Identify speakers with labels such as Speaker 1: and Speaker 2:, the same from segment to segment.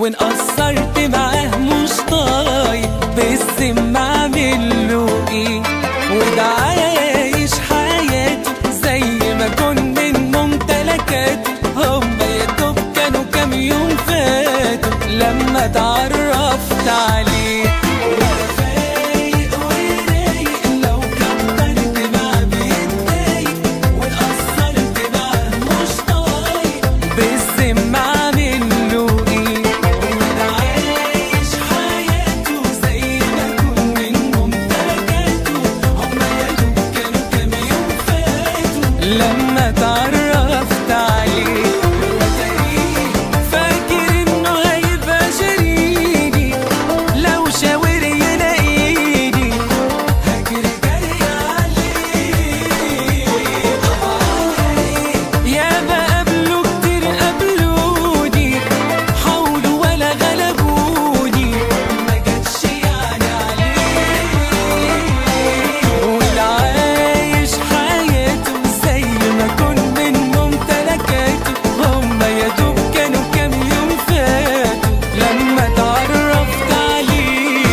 Speaker 1: وان قصرت معاه مش طايق بالذمة اعمل له ايه وده عايش حياته زي ما كن من ممتلكاته هما يا دوب كانوا كام يوم فاتوا لما اتعرفت عليه وأنا فايق ورايق لو كبرت معاه بيتضايق وان قصرت معاه مش طايق بالذمة اعمل له ايه وده عايش حياته زي ما كن من ممتلكاته هما يا دوب كانوا كام يوم فاتوا لما اتعرفت عليه فاكر انه هيبقى شريكي لو شاور يلاقيني هجري جري عليه يا بقابله كتير قابلوني حاولوا ولا غلبوني ما جاتش يعني عليه واللي عايش حياته زي ما كن من ممتلكاته هما يا دوب كانوا كام يوم فاتوا لما اتعرفت عليه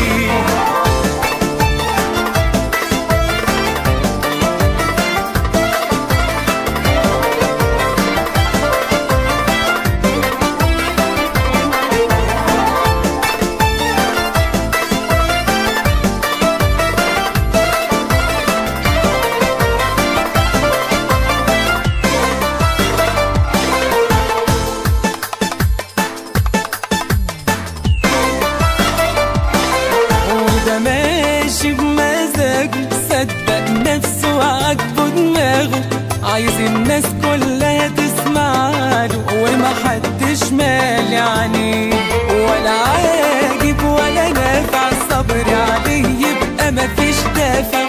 Speaker 1: وده ماشي بمزاجه صدق نفسه وعاجبه دماغه عايز الناس كلها تسمع له ومحدش مالي عليه ولا عاجب ولا نافع الصبر عليه يبقى مفيش دافع